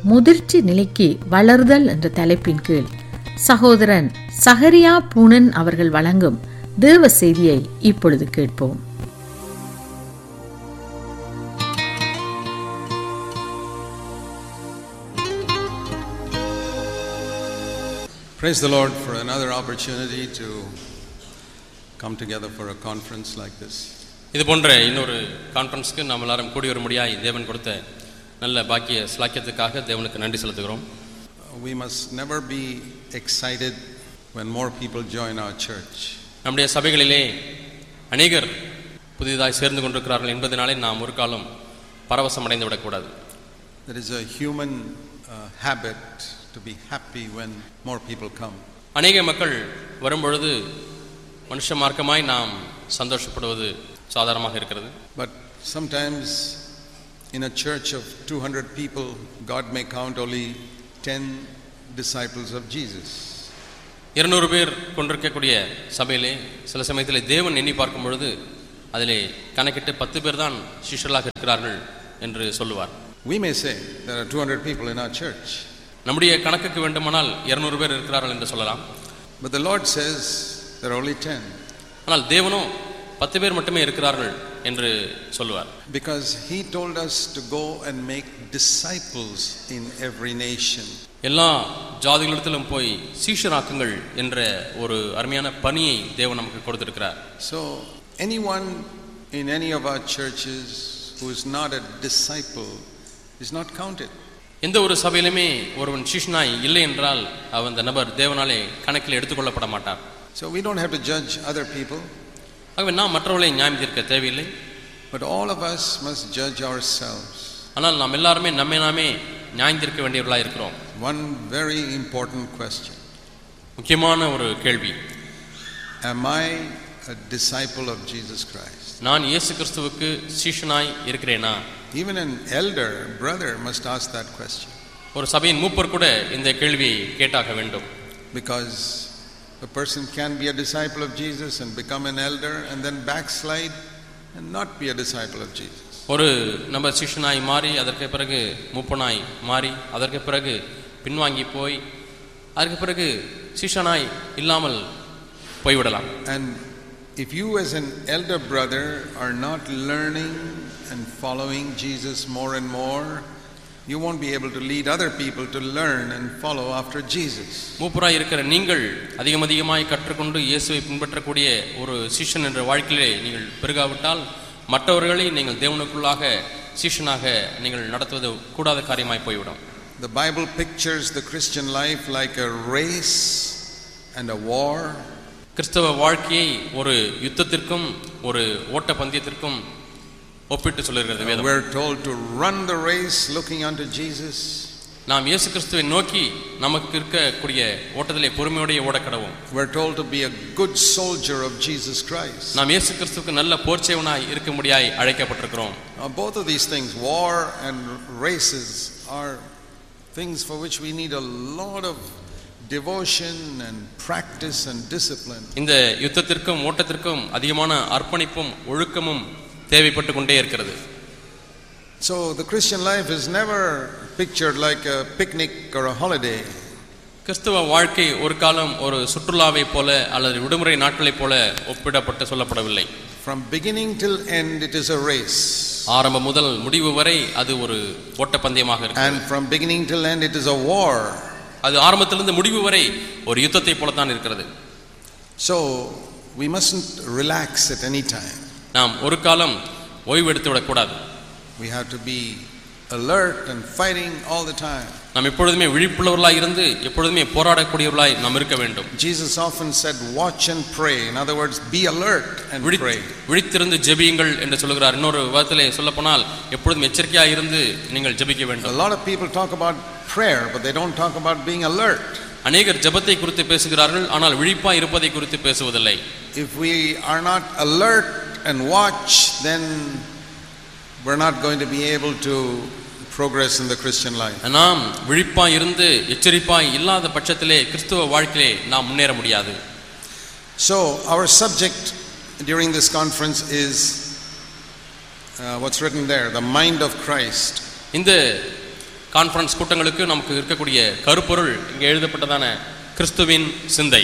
முதிர்ச்சி நிலைக்கு வளர்தல் என்ற தலைப்பின் கீழ் சகோதரன் சஹரியா பூனன் அவர்கள் வழங்கும் தேவ செய்தியை இப்பொழுது கேட்போம் Praise the Lord for another opportunity to come together for a conference like this. இது போன்ற இன்னொரு கான்ஃபரன்ஸ்க்கு நாம் எல்லாரும் கூடி வர முடியாய் தேவன் கொடுத்த நல்ல பாக்கிய ஸ்லாக்கியத்துக்காக தேவனுக்கு நன்றி செலுத்துகிறோம் We must never be excited when more people join our church. நம்முடைய சபைகளிலே அநேகர் புதிதாக சேர்ந்து கொண்டிருக்கிறார்கள் என்பதனாலே நாம் ஒரு காலம் பரவசம் அடைந்து விடக்கூடாது There is a human uh, habit to be happy when more people come. அநேக மக்கள் வரும்பொழுது மனுஷ மார்க்கமாய் நாம் சந்தோஷப்படுவது சாதாரணமாக இருக்கிறது But sometimes in a church of 200 people, God may count only 10 disciples of Jesus. இருநூறு பேர் கொண்டிருக்கக்கூடிய சபையிலே சில சமயத்தில் தேவன் எண்ணி பார்க்கும் பொழுது அதிலே கணக்கிட்டு பத்து பேர் தான் சிஷ்யர்களாக இருக்கிறார்கள் என்று சொல்லுவார் We may say there are 200 people in our church, நம்முடைய கணக்குக்கு வேண்டுமானால் இருநூறு பேர் இருக்கிறார்கள் என்று சொல்லலாம் but the Lord says there are only 10 ஆனால் தேவனோ பத்து பேர் மட்டுமே இருக்கிறார்கள் என்று சொல்லுவார் because He told us to go and make disciples in every nation. எல்லா ஜாதிகளிடத்திலும் போய் சீஷராக்குங்கள் என்ற ஒரு அருமையான பணியை தேவன் நமக்கு கொடுத்திருக்கிறார் So, anyone in any of our churches who is not a disciple is not counted. எந்த ஒரு சபையிலுமே ஒருவன் சீஷனாய் இல்லை என்றால் அவன் அந்த நபர் தேவனாலே கணக்கில் எடுத்துக்கொள்ளப்பட மாட்டார் So, we don't have to judge other people, ஆகவே நாம் மற்றவர்களை நியாயம் தீர்க்க தேவையில்லை but all of us must judge ourselves. ஆனால் நாம் எல்லாருமே நம்மை நாமே நியாயம் தீர்க்க வேண்டியவர்களாக இருக்கிறோம் One very important question முக்கியமான ஒரு கேள்வி Am I a disciple of Jesus Christ? நான் இயேசு கிறிஸ்துவுக்கு சீஷனாய் இருக்கிறேனா Even an elder brother must ask that question ஒரு சபையின் மூப்பர் கூட இந்த கேள்வியை கேட்டாக வேண்டும் because a person can be a disciple of Jesus and become an elder and then backslide and not be a disciple of Jesus. ஒரு நம்ம சிஷ்யனாய் மாறி அதற்கு பிறகு மூப்பனாய் மாறி அதற்கு பிறகு பின்வாங்கி போய் அதற்கு பிறகு சிஷ்யனாய் இல்லாமல் போய்விடலாம் And if you, as an elder brother, are not learning and following Jesus more and more, you won't be able to lead other people to learn and follow after Jesus. மூப்பராய் இருக்கிற நீங்கள் அதிகம் அதிகமாய் கற்றுக்கொண்டு இயேசுவை பின்பற்றக்கூடிய ஒரு சிஷ்யன் என்ற வாழ்க்கையிலே நீங்கள் பெருகாவிட்டால் மற்றவர்களை நீங்கள் தேவனுக்குள்ளாக சிஷ்யனாக நீங்கள் நடத்துவது கூடாத காரியமாய் போய்விடும் The Bible pictures the Christian life like a race and a war. கிறிஸ்தவ வாழ்க்கையை ஒரு யுத்தத்திற்கும் ஒரு ஓட்ட பந்தயத்திற்கும் ஒப்பிட்டு சொல்லுகிறது வேதம் We're told to run the race looking unto Jesus. நாம் இயேசு கிறிஸ்துவை நோக்கி நமக்கு இருக்கக்கூடிய ஓட்டத்திலே பொறுமையோடைய ஓடக்கடவும் We're told to be a good soldier of Jesus Christ. நாம் இயேசு கிறிஸ்துவுக்கு நல்ல போர்ச்சேவனாய் இருக்க முடியாய் அழைக்கப்பட்டிருக்கிறோம் Now, both of these things, war and races, are things for which we need a lot of devotion and practice and discipline. இந்த யுத்தத்திற்கும் ஓட்டத்திற்கும் அதிகமான அர்ப்பணிப்பும் ஒழுக்கமும் தேவைப்பட்டு கொண்டே இருக்கிறது So, the Christian life is never pictured like a picnic or a holiday. கிறிஸ்துவ வாழ்க்கை ஒரு காலம் ஒரு சுற்றுலாவை போல அல்லது விடுமுறை நாட்களைப் போல ஒப்பிடப்பட்டு சொல்லப்படவில்லை From beginning till end, it is a race. ஆரம்பம் முதல் முடிவு வரை அது ஒரு ஓட்டப்பந்தயமாக இருக்கு And from beginning till end, it is a war. அது ஆரம்பத்திலிருந்து முடிவு வரை ஒரு யுத்தத்தை போலத்தான் இருக்கிறது So, we mustn't relax at any time. நாம் ஒரு காலம் ஓய்வு எடுத்து விடக்கூடாது We have to be alert and fighting all the time. நாம் எப்பொழுதுமே விழிப்புள்ளவர்களாய் இருந்து எப்பொழுதுமே போராடக்கூடியவர்களாய் நாம் இருக்க வேண்டும் Jesus often said, Watch and pray. In other words, be alert and விழி- pray. விழித்திருந்து ஜெபியுங்கள் என்று சொல்லுகிறார் இன்னொரு விதத்திலே சொல்லப்போனால் எப்பொழுதும் எச்சரிக்கையாக இருந்து நீங்கள் ஜெபிக்க A வேண்டும் lot of people talk about prayer, but they don't talk about being alert. அநேகர் ஜெபத்தை குறித்து பேசுகிறார்கள் ஆனால் விழிப்பா இருப்பதை குறித்து பேசுவதில்லை If we are not alert and watch, then we're not going to be able to progress in the Christian life. நாம் விழிப்பாய் இருந்து எச்சரிப்பாய் இல்லாத பட்சத்திலே கிறிஸ்துவ வாழ்க்கையிலே நாம் முன்னேற முடியாது So, our subject during this conference is uh, what's written there the mind of Christ. இந்த கான்ஃபரன்ஸ் கூட்டங்களுக்கு நமக்கு இருக்கக்கூடிய கருப்பொருள் இங்கே எழுதப்பட்டதான கிறிஸ்துவின் சிந்தை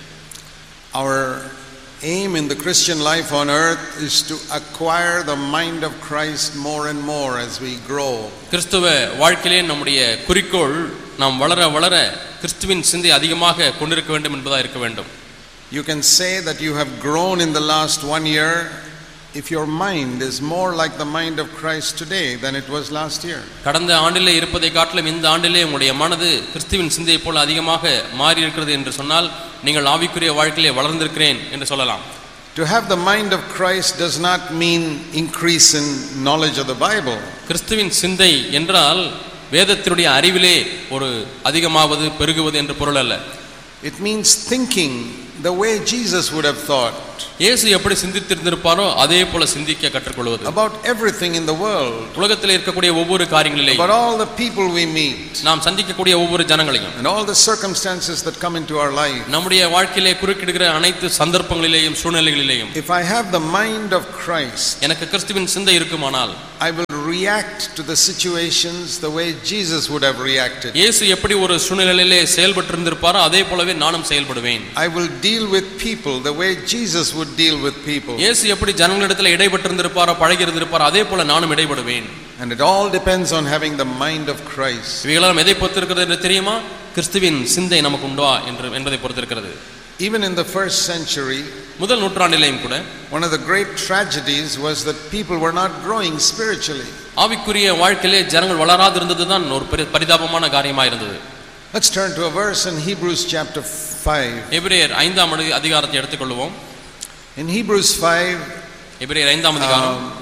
Our aim in the Christian life on earth is to acquire the mind of Christ more and more as we grow. கிறிஸ்துவ வாழ்க்கையிலே நம்முடைய குறிக்கோள் நாம் வளர வளர கிறிஸ்துவின் சிந்தை அதிகமாக கொண்டிருக்க வேண்டும் என்பதாக இருக்க வேண்டும் You can say that you have grown in the last one year if your mind is more like the mind of Christ today than it was last year. கடந்த ஆண்டிலே இருப்பதை காட்டிலும் இந்த ஆண்டிலே உங்களுடைய மனது கிறிஸ்துவின் சிந்தையை போல அதிகமாக மாறி இருக்கிறது என்று சொன்னால் நீங்கள் ஆவிக்குரிய வாழ்க்கையிலே வளர்ந்திருக்கிறேன் என்று சொல்லலாம் To have the mind of Christ does not mean increase in knowledge of the Bible. கிறிஸ்துவின் சிந்தை என்றால் வேதத்தினுடைய அறிவிலே ஒரு அதிகமாவது பெருகுவது என்று பொருள் அல்ல It means thinking the way Jesus would have thought இயேசு எப்படி சிந்தித்திருந்திருப்பாரோ அதே போல சிந்திக்க கற்றுக்கொள்வது about everything in the world, உலகத்தில் இருக்கக்கூடிய ஒவ்வொரு காரியங்களிலேயும் about all the people we meet, நாம் சந்திக்கக்கூடிய ஒவ்வொரு ஜனங்களையும் and all the circumstances that come into our life. நம்முடைய வாழ்க்கையிலே குறுக்கிடுகிற அனைத்து சந்தர்ப்பங்களிலேயும் சூழ்நிலைகளிலேயும் If I have the mind of Christ, எனக்கு கிறிஸ்துவின் சிந்தை இருக்குமானால் I will react to the situations the way Jesus would have reacted. இயேசு எப்படி ஒரு சூழ்நிலையிலே செயல்பட்டு இருந்திருப்பாரோ அதே போலவே நானும் செயல்படுவேன் I will deal with people the way Jesus would deal with people. இயேசு எப்படி ஜனங்களிடத்தில் இடைப்பட்டு இருந்திருப்பாரோ பழகி இருந்திருப்பாரோ அதே போல நானும் இடைபடுவேன் And it all depends on having the mind of Christ. இவைகளெல்லாம் எதை பொறுத்திருக்கிறது என்று தெரியுமா கிறிஸ்துவின் சிந்தை நமக்கு உண்டா என்று என்பதை பொறுத்திருக்கிறது Even in the first century, முதல் நூற்றாண்டிலேயும் கூட one of the great tragedies was that people were not growing spiritually. ஆவிக்குரிய வாழ்க்கையிலே ஜனங்கள் வளராது இருந்ததுதான் ஒரு பெரிய பரிதாபமான காரியமா இருந்தது Let's turn to a verse in Hebrews chapter 5. எபிரேயர் ஐந்தாம் அடி- அதிகாரத்தை எடுத்துக்கொள்வோம் In Hebrews 5, எபிரேயர் ஐந்தாம் அதிகாரம் um,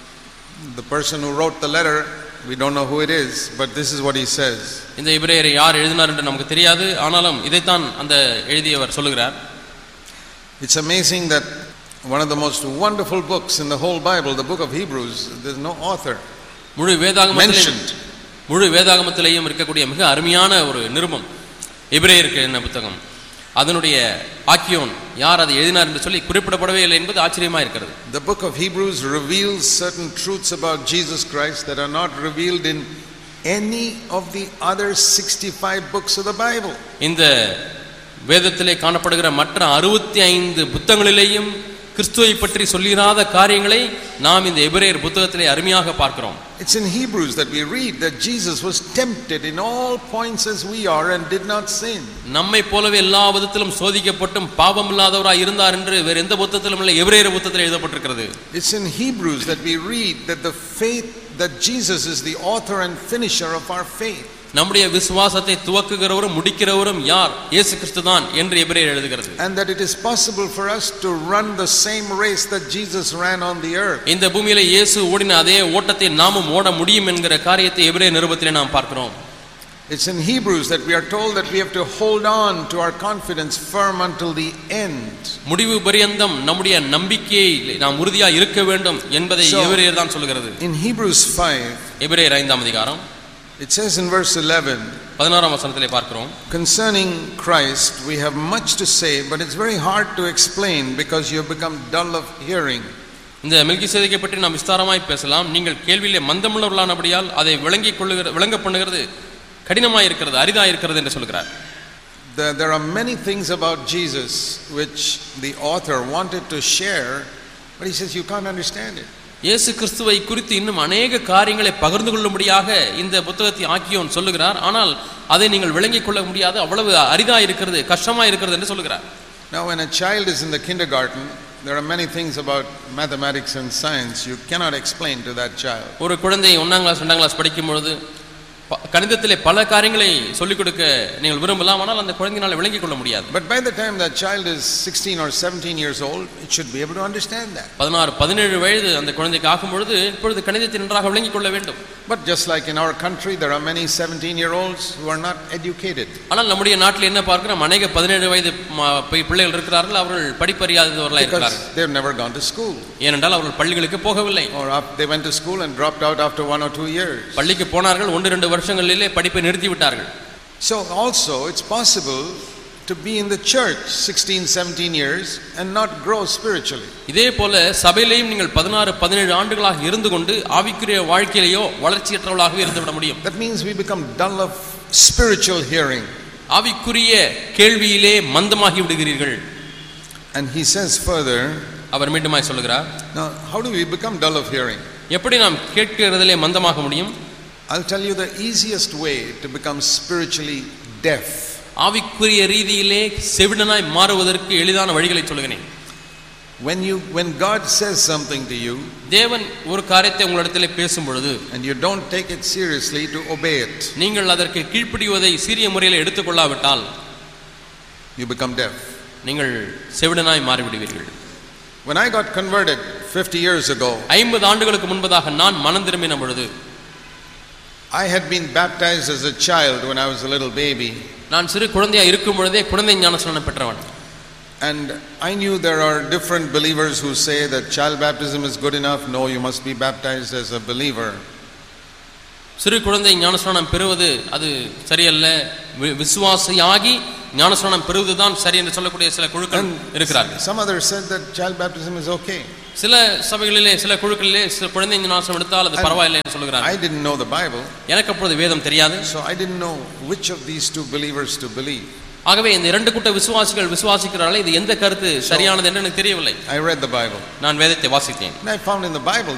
the person who wrote the letter, we don't know who it is, but this is what he says. இந்த எபிரேயரை யார் எழுதினார் என்று நமக்கு தெரியாது ஆனாலும் இதைத்தான் அந்த எழுதியவர் சொல்லுகிறார் It's amazing that one of the most wonderful books in the whole Bible, the book of Hebrews, there's no author முழு வேதாகமத்திலேயும் mentioned. முழு வேதாகமத்திலேயும் இருக்கக்கூடிய மிக அருமையான ஒரு நிருபம் எபிரேயருக்கு என்ன புத்தகம் அதனுடைய ஆக்கியோன் யார் அதை எழுதினார் என்று சொல்லி குறிப்பிடப்படவே இல்லை என்பது ஆச்சரியமா இருக்கிறது The book of Hebrews reveals certain truths about Jesus Christ that are not revealed in any of the other 65 books of the Bible. இந்த வேதத்திலே காணப்படுகிற மற்ற அறுபத்தி ஐந்து புத்தகங்களிலேயும் கிறிஸ்துவை பற்றி சொல்லிராத காரியங்களை நாம் இந்த எபிரேயர் புத்தகத்திலே அருமையாக பார்க்கிறோம் It's in Hebrews that we read that Jesus was tempted in all points as we are and did not sin. நம்மை போலவே எல்லா விதத்திலும் சோதிக்கப்பட்டும் பாவம் இல்லாதவராய் இருந்தார் என்று வேறு எந்த புத்தகத்திலும் இல்லை எபிரேயர் புத்தகத்தில் எழுதப்பட்டிருக்கிறது It's in Hebrews that we read that the faith that Jesus is the author and finisher of our faith. நம்முடைய விசுவாசத்தை துவக்குகிறவரும் முடிக்கிறவரும் யார் இயேசு கிறிஸ்து தான் என்று எபிரேயர் எழுதுகிறது And that it is possible for us to run the same race that Jesus ran on the earth. இந்த பூமியில இயேசு ஓடின அதே ஓட்டத்தை நாமும் ஓட முடியும் என்கிற காரியத்தை எபிரேயர் நிருபத்திலே நாம் பார்க்கிறோம் It's in Hebrews that we are told that we have to hold on to our confidence firm until the end. முடிவு பரியந்தம் நம்முடைய நம்பிக்கையை நாம் உறுதியா இருக்க வேண்டும் என்பதை So- எபிரேயர் தான் சொல்கிறது In Hebrews 5, எபிரேயர் ஐந்தாம் அதிகாரம் it says in verse 11, பதினாறாம் வசனத்திலே பார்க்கிறோம் concerning Christ, we have much to say, but it's very hard to explain because you have become dull of hearing. இந்த மில்கி சேதிக்கை பற்றி நாம் விஸ்தாரமாய் பேசலாம் நீங்கள் கேள்வியிலே மந்தமுள்ளவர்களானபடியால் அதை விளங்கிக் கொள்ளுகிற விளங்க பண்ணுகிறது கடினமாய் இருக்கிறது அரிதாய் இருக்கிறது என்று சொல்கிறார் There, there are many things about Jesus which the author wanted to share, but he says you can't understand it. இயேசு கிறிஸ்துவை குறித்து இன்னும் அநேக காரியங்களை பகிர்ந்து கொள்ளும்படியாக இந்த புத்தகத்தை ஆக்கியோன் சொல்லுகிறார் ஆனால் அதை நீங்கள் விளங்கிக் கொள்ள முடியாது அவ்வளவு அரிதா இருக்கிறது கஷ்டமா இருக்கிறது என்று சொல்லுகிறார் Now, when a child is in the kindergarten, there are many things about mathematics and science you cannot explain to that child. ஒரு குழந்தை ஒன்றாம் கிளாஸ் ரெண்டாம் கிளாஸ் படிக்கும் பொழுது ப- கணிதத்திலே பல காரியங்களை சொல்லிக் கொடுக்க நீங்கள் விரும்பலாம் ஆனால் அந்த குழந்தையினால் விளங்கிக் கொள்ள முடியாது But by the time that child is 16 or 17 years old, it should be able to understand that. பதினாறு பதினேழு வயது அந்த குழந்தைக்கு ஆகும் பொழுது இப்பொழுது கணிதத்தை நன்றாக விளங்கிக் கொள்ள வேண்டும் But just like in our country, there are many 17 year olds who are not educated. ஆனால் நம்முடைய நாட்டில் என்ன பார்க்கிறோம் அநேக பதினேழு வயது ம- பி- பிள்ளைகள் இருக்கிறார்கள் அவர்கள் படிப்பறியாதவர்களாக இருக்கிறார்கள் Because they've never gone to school. ஏனென்றால் அவர்கள் பள்ளிகளுக்கு போகவில்லை Or up, they went to school and dropped out after one or two years. பள்ளிக்கு போனார்கள் ஒன்று ரெண்டு வருஷங்களிலே படிப்பை நிறுத்தி விட்டார்கள் So also, it's possible to be in the church 16, 17 years and not grow spiritually. இதே போல சபையிலேயும் நீங்கள் பதினாறு பதினேழு ஆண்டுகளாக இருந்து கொண்டு ஆவிக்குரிய வாழ்க்கையிலேயோ வளர்ச்சியற்றவர்களாகவே இருந்துவிட முடியும் That means we become dull of spiritual hearing. ஆவிக்குரிய கேள்வியிலே மந்தமாகி விடுகிறீர்கள் And he says further, அவர் மீண்டுமாய் சொல்லுகிறார் now how do we become dull of hearing? எப்படி நாம் கேட்கிறதிலே மந்தமாக முடியும் I'll tell you the easiest way to become spiritually deaf. ஆவிக்குரிய ரீதியிலே செவிடனாய் மாறுவதற்கு எளிதான வழிகளை சொல்லுகிறேன் When you when God says something to you தேவன் ஒரு காரியத்தை உங்களிடத்திலே பேசும் பொழுது and you don't take it seriously to obey it, நீங்கள் அதற்கு கீழ்ப்படிவதை சீரிய முறையில் எடுத்துக்கொள்ளாவிட்டால் you become deaf. நீங்கள் செவிடனாய் மாறிவிடுவீர்கள் When I got converted 50 years ago, ஐம்பது ஆண்டுகளுக்கு முன்பதாக நான் மனம் திரும்பின பொழுது I had been baptized as a child when I was a little baby. நான் சிறு குழந்தையா இருக்கும் பொழுதே குழந்தை ஞானஸ்நானம் பெற்றவன் And I knew there are different believers who say that child baptism is good enough. No, you must be baptized as a believer. சிறு குழந்தை ஞானஸ்நானம் பெறுவது அது சரியல்ல வி- விசுவாசியாகி ஞானஸ்நானம் பெறுவதுதான் சரி என்று சொல்லக்கூடிய சில குழுக்கள் இருக்கிறார்கள் Some others said that child baptism is okay. சில சபைகளிலே சில குழுக்களிலே சில குழந்தை ஞானஸ்நானம் எடுத்தால் அது பரவாயில்லை என்று சொல்கிறார்கள் I didn't know the Bible, எனக்கு அப்பொழுது வேதம் தெரியாது so I didn't know which of these two believers to believe. ஆகவே இந்த இரண்டு கூட்ட விசுவாசிகள் விசுவாசிக்கிறார்களே இது எந்த கருத்து சரியானது என்று எனக்கு தெரியவில்லை I read the Bible. நான் வேதத்தை வாசித்தேன் And I found in the Bible